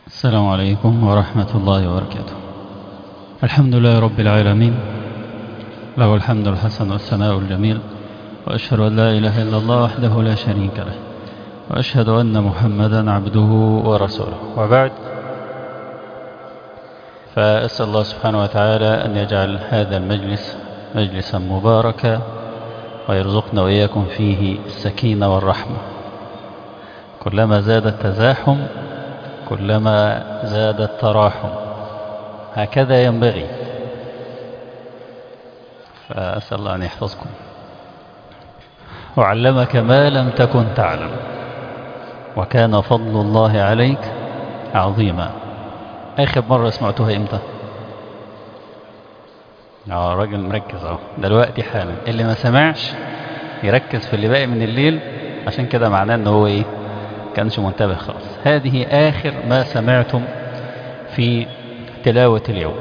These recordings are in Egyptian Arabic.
السلام عليكم ورحمة الله وبركاته الحمد لله رب العالمين له الحمد الحسن والثناء الجميل وأشهد أن لا إله إلا الله وحده لا شريك له وأشهد أن محمدا عبده ورسوله وبعد فأسأل الله سبحانه وتعالى أن يجعل هذا المجلس مجلسا مباركا ويرزقنا وإياكم فيه السكينة والرحمة كلما زاد التزاحم كلما زاد التراحم هكذا ينبغي فأسأل الله أن يحفظكم وعلمك ما لم تكن تعلم وكان فضل الله عليك عظيما آخر مرة سمعتها إمتى اه راجل مركز اهو دلوقتي حالا اللي ما سمعش يركز في اللي باقي من الليل عشان كده معناه ان هو ايه كانش منتبه خالص هذه آخر ما سمعتم في تلاوة اليوم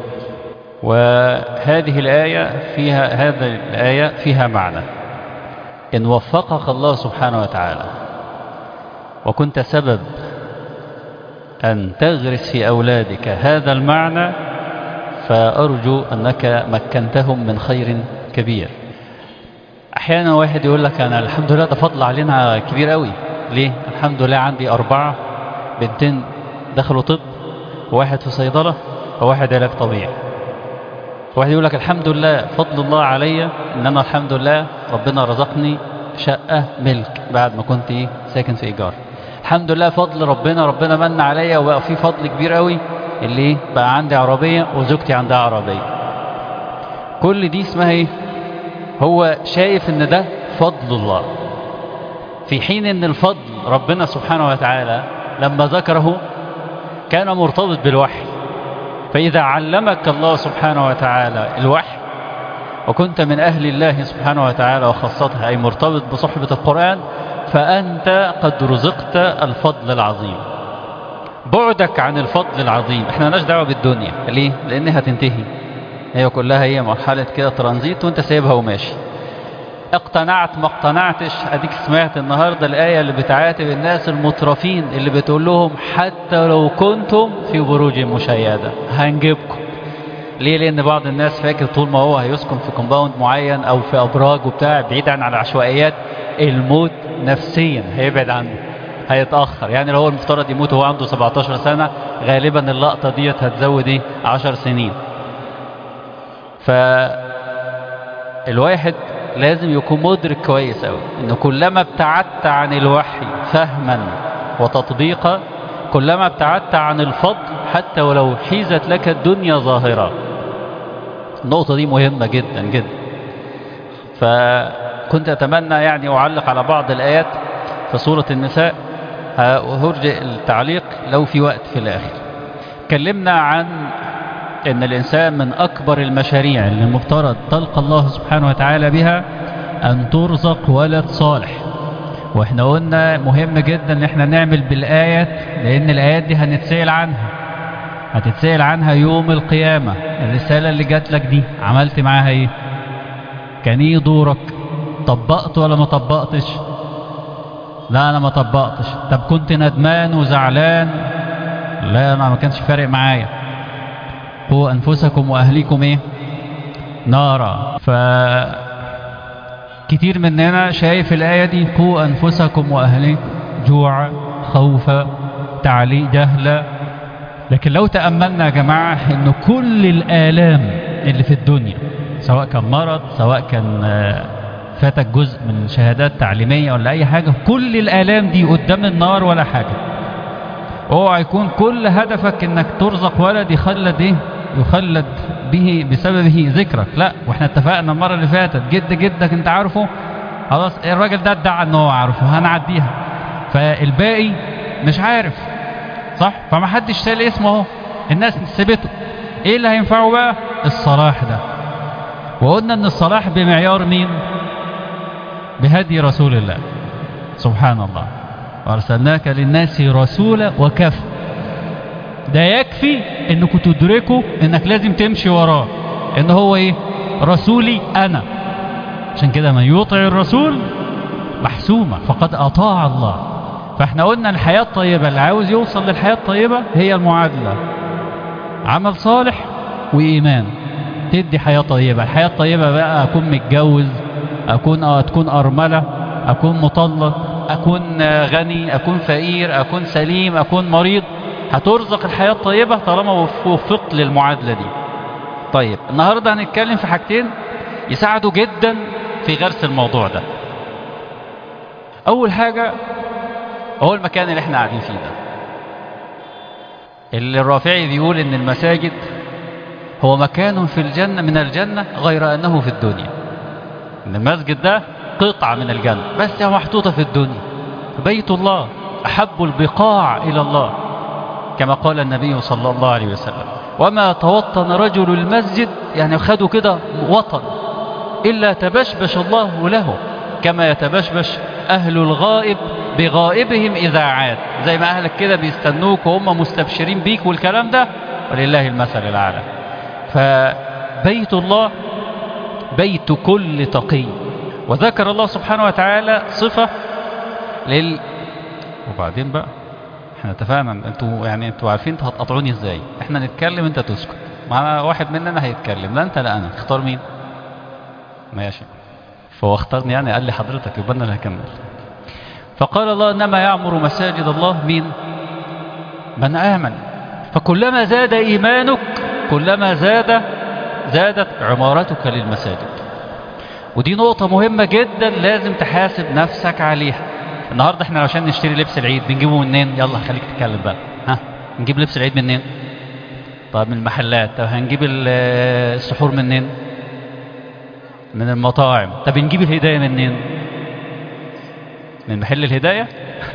وهذه الآية فيها هذا الآية فيها معنى إن وفقك الله سبحانه وتعالى وكنت سبب أن تغرس في أولادك هذا المعنى فأرجو أنك مكنتهم من خير كبير أحيانا واحد يقول لك أنا الحمد لله ده فضل علينا كبير قوي ليه الحمد لله عندي أربعة بنتين دخلوا طب وواحد في صيدلة وواحد علاج طبيعي واحد يقول لك الحمد لله فضل الله عليا ان انا الحمد لله ربنا رزقني شقة ملك بعد ما كنت ايه ساكن في ايجار الحمد لله فضل ربنا ربنا من عليا وبقى في فضل كبير قوي اللي ايه بقى عندي عربية وزوجتي عندها عربية كل دي اسمها ايه هو شايف ان ده فضل الله في حين ان الفضل ربنا سبحانه وتعالى لما ذكره كان مرتبط بالوحي فإذا علمك الله سبحانه وتعالى الوحي وكنت من أهل الله سبحانه وتعالى وخاصته أي مرتبط بصحبة القرآن فأنت قد رزقت الفضل العظيم بعدك عن الفضل العظيم احنا مالناش دعوه بالدنيا ليه لانها هتنتهي هي كلها هي مرحله كده ترانزيت وانت سايبها وماشي اقتنعت ما اقتنعتش اديك سمعت النهارده الايه اللي بتعاتب الناس المترفين اللي بتقول لهم حتى لو كنتم في بروج مشيده هنجيبكم ليه لان بعض الناس فاكر طول ما هو هيسكن في كومباوند معين او في ابراج وبتاع بعيد عن العشوائيات الموت نفسيا هيبعد عنه هيتاخر يعني لو هو المفترض يموت وهو عنده 17 سنه غالبا اللقطه ديت هتزود ايه 10 سنين فالواحد لازم يكون مدرك كويس قوي ان كلما ابتعدت عن الوحي فهما وتطبيقا كلما ابتعدت عن الفضل حتى ولو حيزت لك الدنيا ظاهرة النقطة دي مهمة جدا جدا فكنت أتمنى يعني أعلق على بعض الآيات في سورة النساء وهرجئ التعليق لو في وقت في الآخر كلمنا عن ان الانسان من اكبر المشاريع اللي المفترض تلقى الله سبحانه وتعالى بها ان ترزق ولد صالح واحنا قلنا مهم جدا ان احنا نعمل بالايات لان الايات دي هنتسأل عنها هتتسأل عنها يوم القيامة الرسالة اللي جات لك دي عملت معاها ايه كان ايه دورك طبقت ولا ما طبقتش لا انا ما طبقتش طب كنت ندمان وزعلان لا انا ما كانش فارق معايا قوا أنفسكم وأهليكم إيه نارا ف كتير مننا شايف الآية دي قوا أنفسكم وأهليكم جوع خوف تعلي جهل لكن لو تأملنا يا جماعة إن كل الآلام اللي في الدنيا سواء كان مرض سواء كان فاتك جزء من شهادات تعليمية ولا أي حاجة كل الآلام دي قدام النار ولا حاجة اوعى يكون كل هدفك انك ترزق ولد يخلد ايه يخلد به بسببه ذكرك لا واحنا اتفقنا المره اللي فاتت جد جدك انت عارفه خلاص الراجل ده ادعى ان هو عارفه هنعديها فالباقي مش عارف صح فما حدش سال اسمه اهو الناس سبته ايه اللي هينفعه بقى الصلاح ده وقلنا ان الصلاح بمعيار مين بهدي رسول الله سبحان الله وارسلناك للناس رسولا وكفى ده يكفي انكم تدركوا انك لازم تمشي وراه ان هو ايه رسولي انا عشان كده من يطع الرسول محسومة فقد اطاع الله فاحنا قلنا الحياة الطيبة اللي عاوز يوصل للحياة الطيبة هي المعادلة عمل صالح وإيمان تدي حياة طيبة الحياة الطيبة بقى أكون متجوز أكون آه تكون أرملة أكون مطلق أكون غني أكون فقير أكون سليم أكون مريض هترزق الحياة الطيبة طالما وفقت للمعادلة دي طيب النهاردة هنتكلم في حاجتين يساعدوا جدا في غرس الموضوع ده أول حاجة هو المكان اللي احنا قاعدين فيه ده اللي الرافعي بيقول ان المساجد هو مكان في الجنة من الجنة غير أنه في الدنيا ان المسجد ده قطعة من الجنة بس هي محطوطة في الدنيا بيت الله أحب البقاع إلى الله كما قال النبي صلى الله عليه وسلم وما توطن رجل المسجد يعني خدوا كده وطن إلا تبشبش الله له كما يتبشبش أهل الغائب بغائبهم إذا عاد زي ما أهلك كده بيستنوك وهم مستبشرين بيك والكلام ده ولله المثل الأعلى فبيت الله بيت كل تقي وذكر الله سبحانه وتعالى صفة لل وبعدين بقى احنا اتفقنا انتوا يعني انتوا عارفين انتوا هتقطعوني ازاي احنا نتكلم انت تسكت معنا واحد مننا هيتكلم لا انت لا انا اختار مين ماشي فهو اختارني يعني قال لي حضرتك يبقى انا اللي هكمل فقال الله انما يعمر مساجد الله مين من امن فكلما زاد ايمانك كلما زاد زادت عمارتك للمساجد ودي نقطة مهمة جدا لازم تحاسب نفسك عليها النهاردة احنا عشان نشتري لبس العيد بنجيبه منين يلا خليك تتكلم بقى ها نجيب لبس العيد منين طب من المحلات طب هنجيب السحور منين من المطاعم طب نجيب الهداية منين من محل الهداية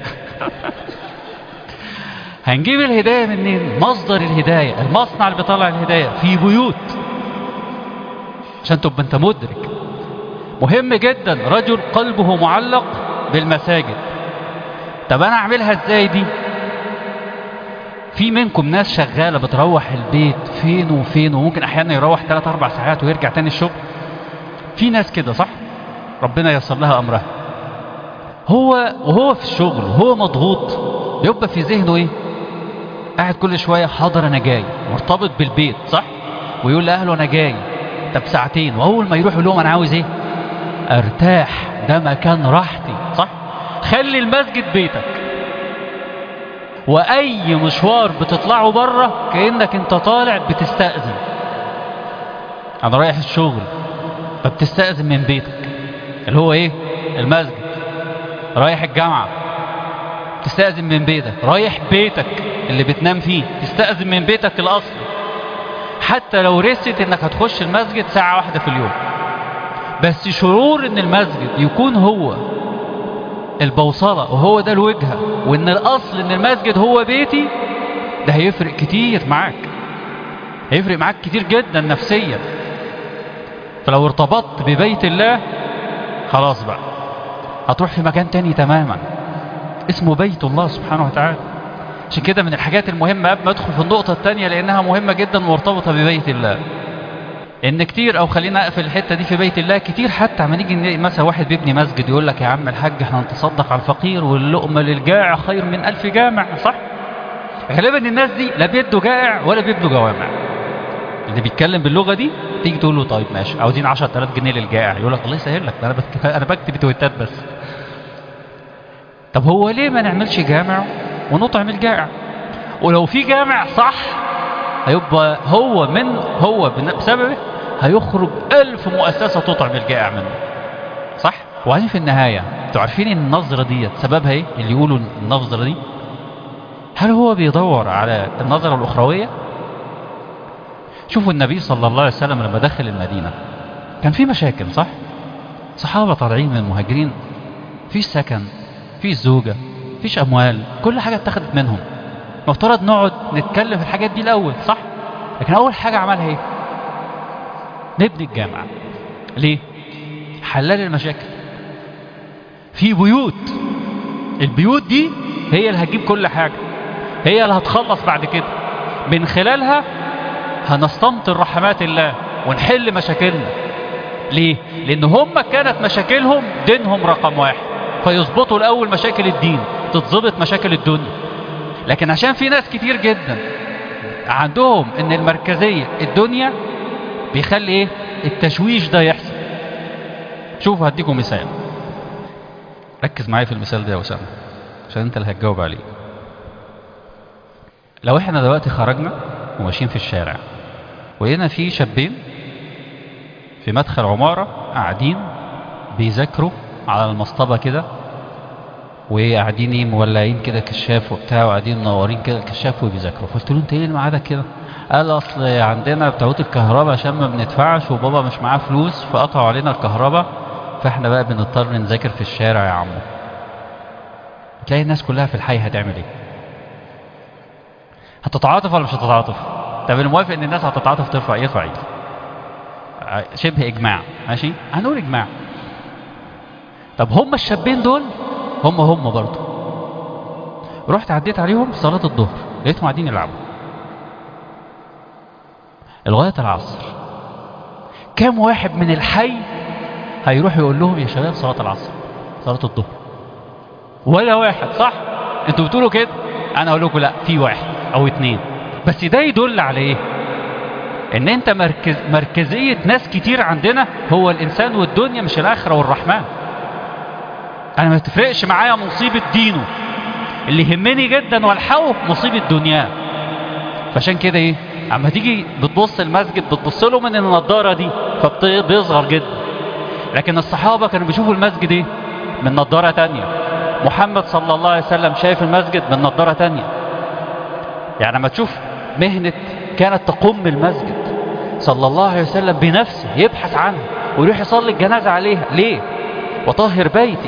هنجيب الهداية منين مصدر الهداية المصنع اللي بيطلع الهداية في بيوت عشان تبقى انت مدرك مهم جدا رجل قلبه معلق بالمساجد طب انا اعملها ازاي دي في منكم ناس شغالة بتروح البيت فين وفين وممكن احيانا يروح 3 4 ساعات ويرجع تاني الشغل في ناس كده صح ربنا ييسر لها امرها هو وهو في الشغل وهو مضغوط يبقى في ذهنه ايه قاعد كل شوية حاضر انا جاي مرتبط بالبيت صح ويقول لاهله انا جاي طب ساعتين واول ما يروح يقول لهم انا عاوز ايه ارتاح ده مكان راحتي صح خلي المسجد بيتك واي مشوار بتطلعه بره كانك انت طالع بتستأذن انا رايح الشغل فبتستأذن من بيتك اللي هو ايه المسجد رايح الجامعة تستأذن من بيتك رايح بيتك اللي بتنام فيه تستأذن من بيتك الأصلي حتى لو رست انك هتخش المسجد ساعة واحدة في اليوم بس شعور ان المسجد يكون هو البوصلة وهو ده الوجهة وان الاصل ان المسجد هو بيتي ده هيفرق كتير معاك هيفرق معاك كتير جدا نفسيا فلو ارتبطت ببيت الله خلاص بقى هتروح في مكان تاني تماما اسمه بيت الله سبحانه وتعالى عشان كده من الحاجات المهمة قبل ما ادخل في النقطة التانية لانها مهمة جدا مرتبطة ببيت الله ان كتير او خلينا اقفل الحتة دي في بيت الله كتير حتى عم نيجي مثلا واحد بيبني مسجد يقول لك يا عم الحاج احنا نتصدق على الفقير واللقمة للجائع خير من الف جامع صح غالبا الناس دي لا بيدوا جائع ولا بيبنوا جوامع اللي بيتكلم باللغة دي تيجي تقول له طيب ماشي عاوزين 10000 جنيه للجائع يقول لك الله يسهل لك انا بكتب انا بكتب تويتات بس طب هو ليه ما نعملش جامع ونطعم الجائع ولو في جامع صح هيبقى هو من هو بسببه هيخرج ألف مؤسسة تطعم الجائع منه صح وبعدين في النهاية انتوا عارفين ان النظرة دي سببها ايه اللي يقولوا النظرة دي هل هو بيدور على النظرة الأخروية شوفوا النبي صلى الله عليه وسلم لما دخل المدينة كان في مشاكل صح صحابة طالعين من المهاجرين فيش سكن فيش زوجة فيش أموال كل حاجة اتخذت منهم مفترض نقعد نتكلم في الحاجات دي الأول صح لكن أول حاجة عملها ايه نبني الجامعة ليه حلال المشاكل في بيوت البيوت دي هي اللي هتجيب كل حاجة هي اللي هتخلص بعد كده من خلالها هنستمطر رحمات الله ونحل مشاكلنا ليه لان هم كانت مشاكلهم دينهم رقم واحد فيظبطوا الاول مشاكل الدين تتظبط مشاكل الدنيا لكن عشان في ناس كتير جدا عندهم ان المركزية الدنيا بيخلي ايه التشويش ده يحصل شوفوا هديكم مثال ركز معايا في المثال ده يا اسامه عشان انت اللي هتجاوب عليه لو احنا دلوقتي خرجنا وماشيين في الشارع ولقينا في شابين في مدخل عمارة قاعدين بيذاكروا على المصطبة كده وقاعدين ايه مولعين كده كشاف وبتاع وقاعدين منورين كده الكشاف وبيذاكروا فقلت له انت ايه اللي معادك كده؟ قال اصل عندنا بتوعات الكهرباء عشان ما بندفعش وبابا مش معاه فلوس فقطعوا علينا الكهرباء فاحنا بقى بنضطر نذاكر في الشارع يا عمو تلاقي الناس كلها في الحي هتعمل ايه؟ هتتعاطف ولا مش هتتعاطف؟ طب الموافق ان الناس هتتعاطف ترفع يرفع ايده شبه اجماع ماشي؟ هنقول اجماع طب هم الشابين دول هم هم برضه رحت عديت عليهم صلاة الظهر لقيتهم قاعدين يلعبوا لغاية العصر كام واحد من الحي هيروح يقول لهم يا شباب صلاة العصر صلاة الظهر ولا واحد صح انتوا بتقولوا كده انا اقول لكم لا في واحد او اتنين بس ده يدل على ايه ان انت مركز مركزية ناس كتير عندنا هو الانسان والدنيا مش الاخرة والرحمن انا ما تفرقش معايا مصيبة دينه اللي يهمني جدا والحقه مصيبة دنياه فعشان كده ايه اما تيجي بتبص المسجد بتبص له من النضارة دي فبيصغر جدا لكن الصحابة كانوا بيشوفوا المسجد ايه من نضارة تانية محمد صلى الله عليه وسلم شايف المسجد من نضارة تانية يعني لما تشوف مهنة كانت تقوم المسجد صلى الله عليه وسلم بنفسه يبحث عنها ويروح يصلي الجنازة عليها ليه وطهر بيتي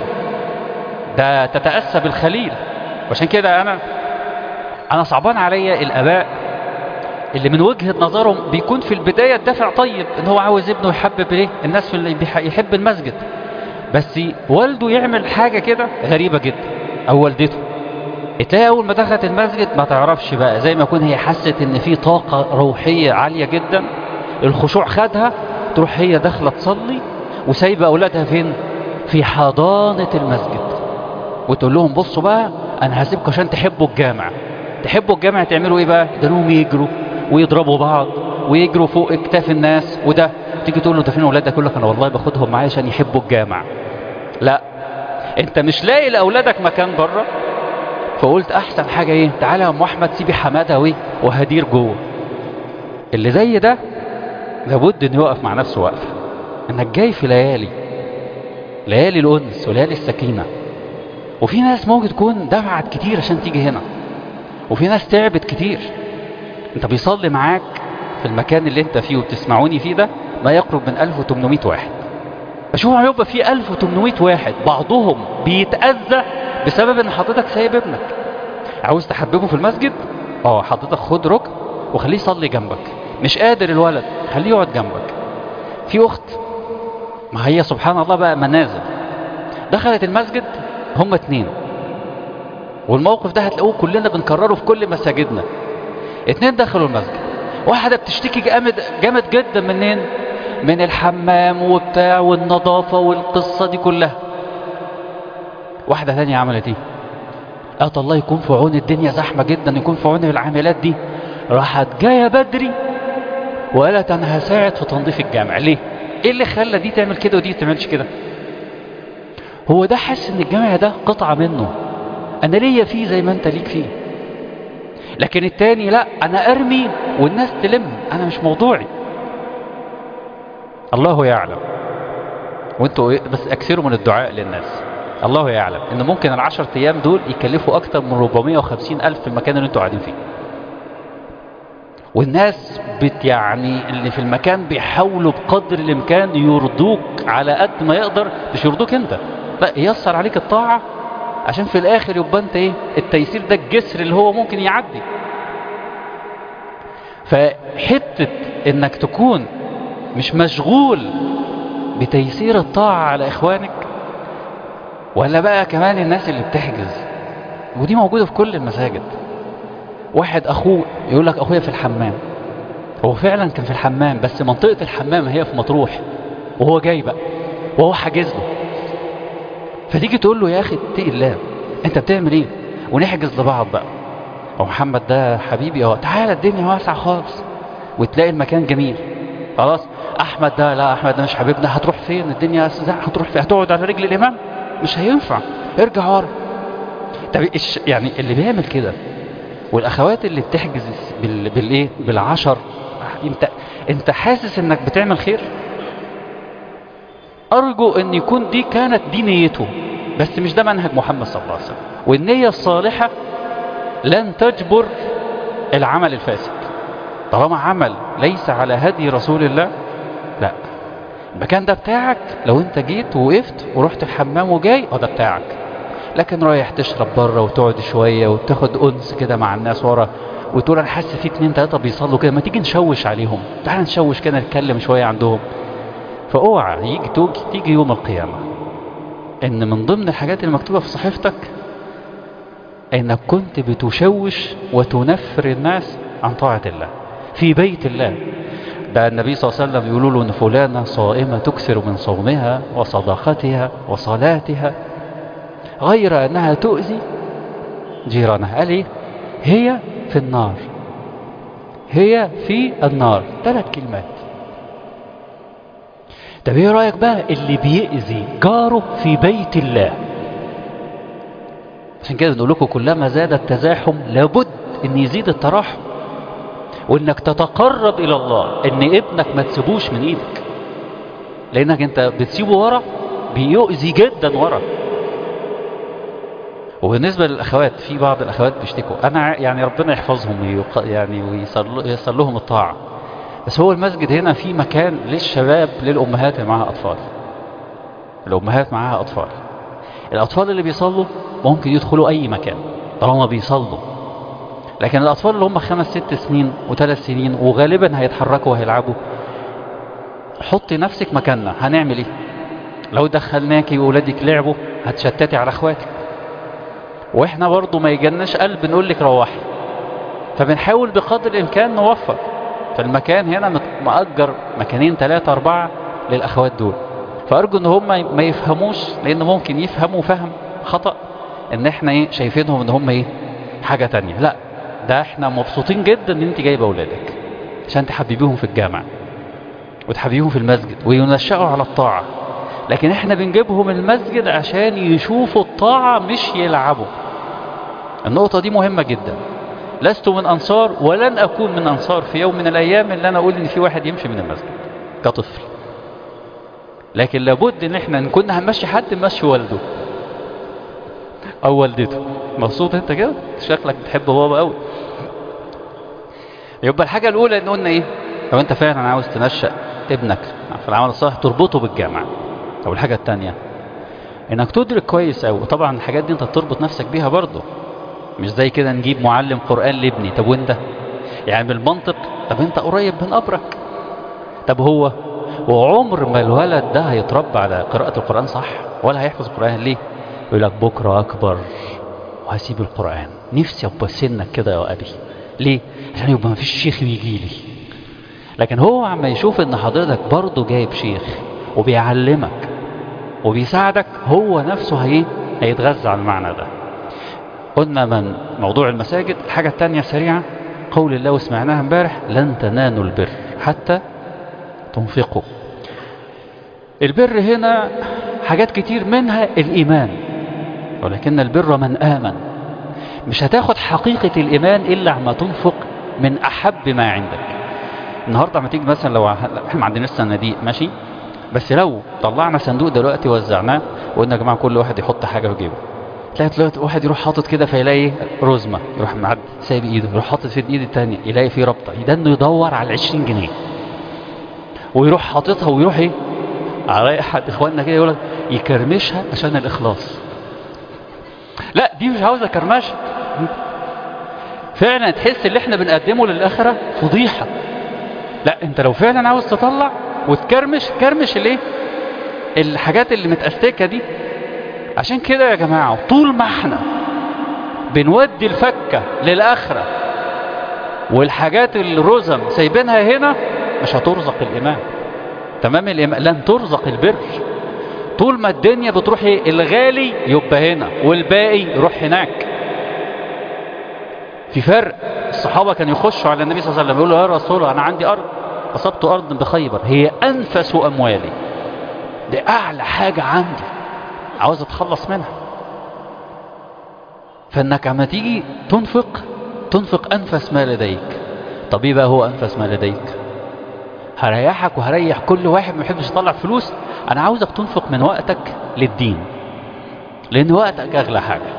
ده تتأسى بالخليل وعشان كده أنا أنا صعبان عليا الآباء اللي من وجهة نظرهم بيكون في البداية الدافع طيب ان هو عاوز ابنه يحبب ايه الناس في اللي يحب المسجد بس والده يعمل حاجة كده غريبة جدا او والدته تلاقي اول ما دخلت المسجد ما تعرفش بقى زي ما يكون هي حست ان في طاقة روحية عالية جدا الخشوع خدها تروح هي داخلة تصلي وسايبة اولادها فين في حضانة المسجد وتقول لهم بصوا بقى انا هسيبكم عشان تحبوا الجامع تحبوا الجامع تعملوا ايه بقى يدلوهم يجروا ويضربوا بعض ويجروا فوق اكتاف الناس وده تيجي تقول له ده فين اولادك يقول لك انا والله باخدهم معايا عشان يحبوا الجامع لا انت مش لاقي لاولادك مكان بره فقلت احسن حاجه ايه تعالى يا ام احمد سيبي حماده ويه وهدير جوه اللي زي ده لابد انه يقف مع نفسه وقفه انك جاي في ليالي ليالي الانس وليالي السكينه وفي ناس ممكن تكون دفعت كتير عشان تيجي هنا وفي ناس تعبت كتير انت بيصلي معاك في المكان اللي انت فيه وبتسمعوني فيه ده ما يقرب من 1800 واحد اشوف هيبقى في 1800 واحد بعضهم بيتأذى بسبب ان حضرتك سايب ابنك عاوز تحببه في المسجد اه حضرتك خد ركن وخليه يصلي جنبك مش قادر الولد خليه يقعد جنبك في اخت ما هي سبحان الله بقى منازل دخلت المسجد هم اتنين والموقف ده هتلاقوه كلنا بنكرره في كل مساجدنا اتنين دخلوا المسجد واحدة بتشتكي جامد جامد جدا منين من الحمام وبتاع والنظافة والقصة دي كلها واحدة ثانية عملت ايه قالت الله يكون في عون الدنيا زحمة جدا يكون في عون العاملات دي راحت جاية بدري وقالت انا هساعد في تنظيف الجامع ليه ايه اللي خلى دي تعمل كده ودي تعملش كده هو ده حس ان الجامع ده قطعة منه انا ليا فيه زي ما انت ليك فيه لكن التاني لا انا ارمي والناس تلم انا مش موضوعي الله يعلم وانتوا بس اكثروا من الدعاء للناس الله يعلم ان ممكن العشر ايام دول يكلفوا اكتر من 450 الف في المكان اللي انتوا قاعدين فيه والناس بت يعني اللي في المكان بيحاولوا بقدر الامكان يرضوك على قد ما يقدر مش يرضوك انت لا ييسر عليك الطاعه عشان في الاخر يبقى انت ايه التيسير ده الجسر اللي هو ممكن يعدي فحتة انك تكون مش مشغول بتيسير الطاعة على اخوانك ولا بقى كمان الناس اللي بتحجز ودي موجودة في كل المساجد واحد اخوه يقول لك اخويا في الحمام هو فعلا كان في الحمام بس منطقة الحمام هي في مطروح وهو جاي بقى وهو حاجز له فتيجي تقول له يا اخي اتقي الله انت بتعمل ايه ونحجز لبعض بقى او محمد ده حبيبي اه تعالى الدنيا واسعه خالص وتلاقي المكان جميل خلاص احمد ده لا احمد ده مش حبيبنا هتروح فين الدنيا زحمة هتروح فين هتقعد على رجل الامام مش هينفع ارجع ورا طب إيش يعني اللي بيعمل كده والاخوات اللي بتحجز بال... بالايه بالعشر انت انت حاسس انك بتعمل خير ارجو ان يكون دي كانت دي نيته بس مش ده منهج محمد صلى الله عليه وسلم والنية الصالحة لن تجبر العمل الفاسد طالما عمل ليس على هدي رسول الله لا المكان ده بتاعك لو انت جيت ووقفت ورحت الحمام وجاي اه ده بتاعك لكن رايح تشرب بره وتقعد شوية وتاخد انس كده مع الناس ورا وتقول انا حاسس في اتنين تلاته بيصلوا كده ما تيجي نشوش عليهم تعال نشوش كده نتكلم شويه عندهم فاوعى يجي توجي تيجي يوم القيامه ان من ضمن الحاجات المكتوبه في صحيفتك انك كنت بتشوش وتنفر الناس عن طاعه الله في بيت الله ده النبي صلى الله عليه وسلم يقولوا له ان فلانه صائمه تكثر من صومها وصداقتها وصلاتها غير انها تؤذي جيرانها قال ايه هي في النار هي في النار ثلاث كلمات طب ايه رايك بقى اللي بيأذي جاره في بيت الله عشان كده بنقول لكم كلما زاد التزاحم لابد ان يزيد التراحم وانك تتقرب الى الله ان ابنك ما تسيبوش من ايدك لانك انت بتسيبه ورا بيؤذي جدا ورا وبالنسبة للأخوات في بعض الأخوات بيشتكوا أنا يعني ربنا يحفظهم ويق... يعني وييسر لهم الطاعة بس هو المسجد هنا في مكان للشباب للأمهات اللي معاها أطفال الأمهات معاها أطفال الأطفال اللي بيصلوا ممكن يدخلوا أي مكان طالما بيصلوا لكن الأطفال اللي هم خمس ست سنين وثلاث سنين وغالبا هيتحركوا وهيلعبوا حطي نفسك مكاننا هنعمل ايه لو دخلناكي وولادك لعبوا هتشتتي على اخواتك واحنا برضو ما يجناش قلب نقول لك روحي فبنحاول بقدر الامكان نوفر فالمكان هنا مأجر مكانين ثلاثة أربعة للأخوات دول فأرجو إن هم ما يفهموش لأن ممكن يفهموا فهم خطأ إن إحنا إيه شايفينهم إن هم إيه حاجة تانية لا ده إحنا مبسوطين جدا إن أنت جايبة أولادك عشان تحببيهم في الجامعة وتحببيهم في المسجد وينشأوا على الطاعة لكن إحنا بنجيبهم المسجد عشان يشوفوا الطاعة مش يلعبوا النقطة دي مهمة جدا لست من أنصار ولن أكون من أنصار في يوم من الأيام اللي أنا أقول إن في واحد يمشي من المسجد كطفل لكن لابد إن إحنا نكون هنمشي حد نمشي والده أو والدته مبسوط أنت كده شكلك بتحب بابا قوي يبقى الحاجة الأولى إن قلنا إيه لو أنت فعلا عاوز تنشأ ابنك في العمل الصالح تربطه بالجامعة أو الحاجة التانية إنك تدرك كويس أوي وطبعا الحاجات دي أنت تربط نفسك بيها برضه مش زي كده نجيب معلم قرآن لابني طب وانت يعني بالمنطق طب انت قريب من قبرك طب هو وعمر ما الولد ده هيتربى على قراءة القرآن صح ولا هيحفظ القرآن ليه يقول لك بكرة أكبر وهسيب القرآن نفسي أبقى سنك كده يا أبي ليه عشان يبقى ما فيش شيخ بيجي لي لكن هو عم يشوف ان حضرتك برضه جايب شيخ وبيعلمك وبيساعدك هو نفسه هي هيتغذى على المعنى ده قلنا من موضوع المساجد الحاجة التانية سريعة قول الله وسمعناها امبارح لن تنالوا البر حتى تنفقوا البر هنا حاجات كتير منها الإيمان ولكن البر من آمن مش هتاخد حقيقة الإيمان إلا عما تنفق من أحب ما عندك النهاردة عم تيجي مثلا لو احنا ما عندناش صناديق ماشي بس لو طلعنا صندوق دلوقتي وزعناه وقلنا يا جماعة كل واحد يحط حاجة في جيبه تلاقي دلوقتي واحد يروح حاطط كده فيلاقي رزمة يروح معد سايب ايده يروح حاطط في الايد التانية يلاقي فيه ربطة ده انه يدور على 20 جنيه ويروح حاططها ويروح ايه على احد اخواننا كده يقول يكرمشها عشان الاخلاص لا دي مش عاوزه كرمشه فعلا تحس اللي احنا بنقدمه للاخره فضيحه لا انت لو فعلا عاوز تطلع وتكرمش كرمش الايه الحاجات اللي متأستكة دي عشان كده يا جماعة طول ما احنا بنودي الفكة للآخرة والحاجات الرزم سايبينها هنا مش هترزق الإيمان تمام الإيمان لن ترزق البر طول ما الدنيا بتروح إيه؟ الغالي يبقى هنا والباقي يروح هناك في فرق الصحابة كانوا يخشوا على النبي صلى الله عليه وسلم يقولوا يا رسول الله أنا عندي أرض أصبت أرض بخيبر هي أنفس أموالي دي أعلى حاجة عندي عاوز أتخلص منها فإنك عما تيجي تنفق تنفق أنفس ما لديك طب إيه بقى هو أنفس ما لديك هريحك وهريح كل واحد ما يحبش يطلع فلوس أنا عاوزك تنفق من وقتك للدين لأن وقتك أغلى حاجة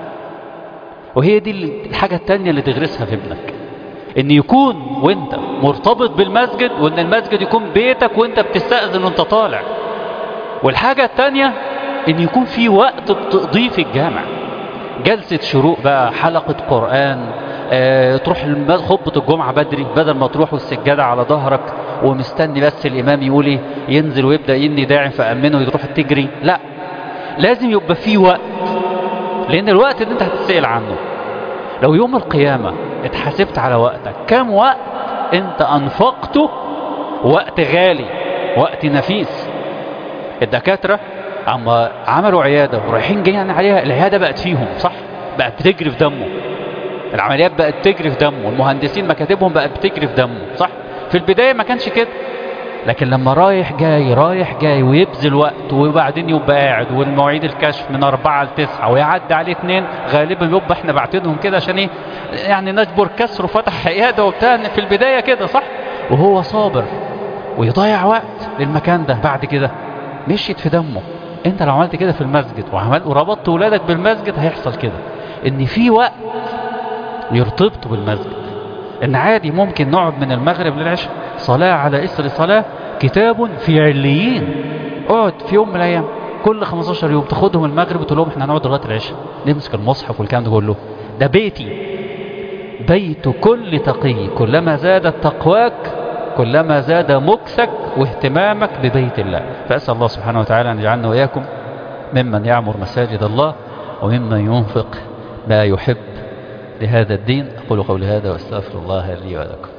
وهي دي الحاجة التانية اللي تغرسها في ابنك ان يكون وانت مرتبط بالمسجد وان المسجد يكون بيتك وانت بتستأذن وانت طالع والحاجة التانية ان يكون في وقت بتقضيه في الجامع جلسة شروق بقى حلقة قرآن اه تروح خطبة الجمعة بدري بدل ما تروح والسجادة على ظهرك ومستني بس الإمام يقول ايه ينزل ويبدأ يني داعي فأمنه وتروح تجري لا لازم يبقى في وقت لأن الوقت اللي انت هتتسأل عنه لو يوم القيامة اتحاسبت على وقتك كم وقت انت انفقته وقت غالي وقت نفيس الدكاترة عم عملوا عيادة ورايحين جايين عليها العيادة بقت فيهم صح بقت بتجري في دمه العمليات بقت تجري في دمه المهندسين مكاتبهم بقت بتجري في دمه صح في البداية ما كانش كده لكن لما رايح جاي رايح جاي ويبذل وقت وبعدين يبقى قاعد والمواعيد الكشف من أربعة لتسعة ويعدي عليه اثنين غالبا يبقى احنا باعتينهم كده عشان ايه يعني نجبر كسر وفتح عيادة وبتاع في البداية كده صح وهو صابر ويضيع وقت للمكان ده بعد كده مشيت في دمه انت لو عملت كده في المسجد وعملت وربطت ولادك بالمسجد هيحصل كده ان في وقت يرتبطوا بالمسجد ان عادي ممكن نقعد من المغرب للعشاء صلاة على إسر صلاة كتاب في عليين اقعد في يوم من الأيام كل 15 يوم تاخدهم المغرب وتقول لهم احنا هنقعد لغايه العشاء نمسك المصحف والكلام ده كله ده بيتي بيت كل تقي كلما زادت تقواك كلما زاد مكسك واهتمامك ببيت الله فأسأل الله سبحانه وتعالى أن يجعلنا وإياكم ممن يعمر مساجد الله وممن ينفق ما يحب لهذا الدين أقول قولي هذا واستغفر الله لي ولكم